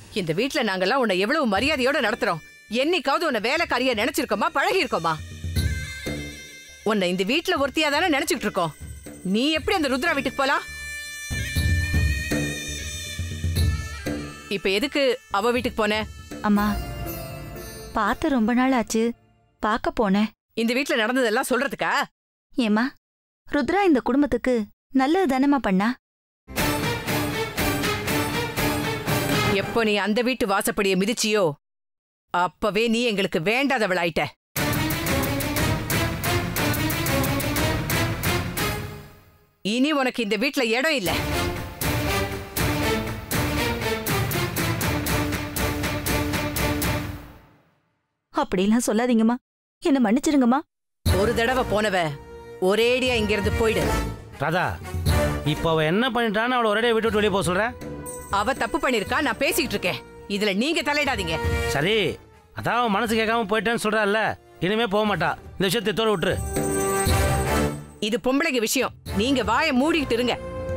இந்த வீட்ல நாங்கெல்லாம் உன்னை எவ்வளவு மரியாதையோட நடத்துறோம் என்னைக்காவது உன்னை வேலைக்காரியா நினைச்சிருக்கோமா பழகி இருக்கோமா உன்னை இந்த வீட்ல ஒருத்தியா தானே நினைச்சுக்கிட்டு இருக்கோம் நீ எப்படி அந்த ருத்ரா வீட்டுக்கு போலாம் இப்ப எதுக்கு அவ வீட்டுக்கு போன அம்மா பார்த்து ரொம்ப நாள் ஆச்சு பார்க்க போனேன் இந்த வீட்ல நடந்ததெல்லாம் சொல்றதுக்கா ஏம்மா ருத்ரா இந்த குடும்பத்துக்கு நல்லது தானேம்மா பண்ணா எப்போ நீ அந்த வீட்டு வாசப்படியை மிதிச்சியோ அப்பவே நீ எங்களுக்கு வேண்டாதவளாயிட்ட இனி உனக்கு இந்த வீட்ல இடம் இல்ல அப்படிலாம் சொல்லாதீங்கம்மா என்ன மன்னிச்சிருங்கம்மா ஒரு தடவை போனவ ஒரேடியா இங்கிருந்து போயிடு ராதா இப்போ அவ என்ன பண்ணிட்டான்னு அவளை ஒரே விட்டு விட்டு வெளியே போக சொல்ற அவ தப்பு பண்ணிருக்கா நான் பேசிக்கிட்டு இருக்கேன் இதுல நீங்க தலையிடாதீங்க சரி அதான் அவன் மனசு கேட்காம போயிட்டேன்னு சொல்றாள்ல இனிமே போக மாட்டா இந்த விஷயத்தை தோற விட்டுரு இது பொம்பளைங்க விஷயம் நீங்க வாயை மூடிக்கிட்டு இருங்க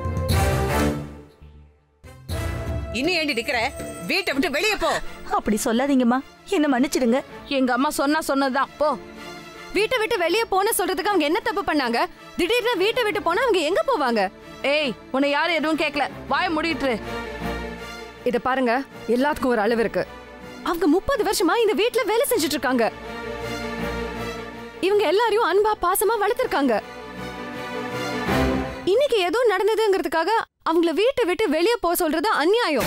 இன்னும் ஏண்டி நிக்கிற வீட்டை விட்டு வெளியே போ அப்படி சொல்லாதீங்கம்மா என்ன மன்னிச்சிடுங்க எங்க அம்மா சொன்னா சொன்னதுதான் போ வீட்டை விட்டு வெளியே போன சொல்றதுக்கு அவங்க என்ன தப்பு பண்ணாங்க திடீர்னு வீட்டை விட்டு போனா அவங்க எங்க போவாங்க ஏய் உன்னை யாரும் எதுவும் கேட்கல வாய முடிட்டுரு இத பாருங்க எல்லாத்துக்கும் ஒரு அளவு இருக்கு அவங்க முப்பது வருஷமா இந்த வீட்ல வேலை செஞ்சுட்டு இருக்காங்க இவங்க எல்லாரையும் அன்பா பாசமா வளர்த்திருக்காங்க இன்னைக்கு ஏதோ நடந்ததுங்கிறதுக்காக அவங்கள வீட்டை விட்டு வெளியே போக சொல்றது அநியாயம்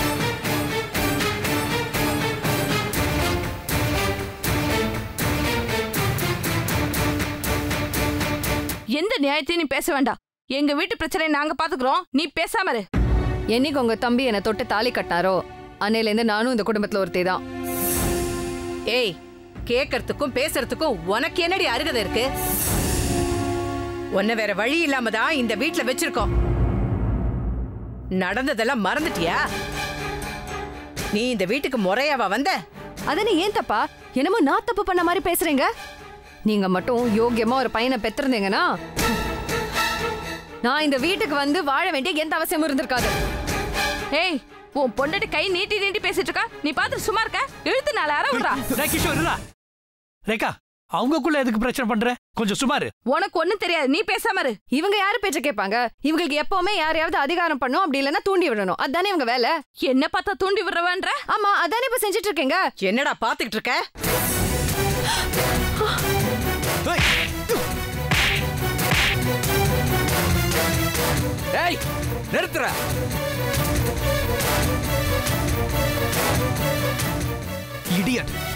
எந்த நியாயத்தையும் நீ பேச வேண்டாம் எங்க வீட்டு பிரச்சனையை நாங்க பாத்துக்கிறோம் நீ பேசாம இரு என்னைக்கு உங்க தம்பி என்னை தொட்டு தாலி கட்டினாரோ அன்னையில இருந்து நானும் இந்த குடும்பத்துல ஒருத்தி தான் ஏய் கேக்கறதுக்கும் பேசுறதுக்கும் உனக்கு என்னடி அருகதை இருக்கு உன்னை வேற வழி இல்லாம தான் இந்த வீட்ல வச்சிருக்கோம் நடந்ததெல்லாம் மறந்துட்டியா நீ இந்த வீட்டுக்கு முறையாவா வந்த அதனே ஏன் தப்பா என்னமோ நான் தப்பு பண்ண மாதிரி பேசுறீங்க நீங்க மட்டும் யோக்கியமா ஒரு பையனை பெற்றிருந்தீங்கன்னா நான் இந்த வீட்டுக்கு வந்து வாழ வேண்டிய எந்த அவசியமும் இருந்திருக்காது ஏய் உன் பொண்டாட்டி கை நீட்டி நீட்டி பேசிட்டு இருக்கா நீ பார்த்து சும்மா இருக்க இழுத்து நாலு அற விடுறா டேய் கிஷோர் இருடா. ரேகா அவங்கக்குள்ள எதுக்கு பிரச்சனை பண்ற கொஞ்சம் சுமாரு உனக்கு ஒண்ணும் தெரியாது நீ பேசாம இரு இவங்க யாரு பேச்ச கேட்பாங்க இவங்களுக்கு எப்பவுமே யாரையாவது அதிகாரம் பண்ணும் அப்படி இல்லைன்னா தூண்டி விடணும் அதானே இவங்க வேலை என்ன பார்த்தா தூண்டி விடுறவன்ற ஆமா அதானே இப்ப செஞ்சுட்டு இருக்கீங்க என்னடா பாத்துக்கிட்டு இருக்க ஏய் நிறுத்துற இடியட்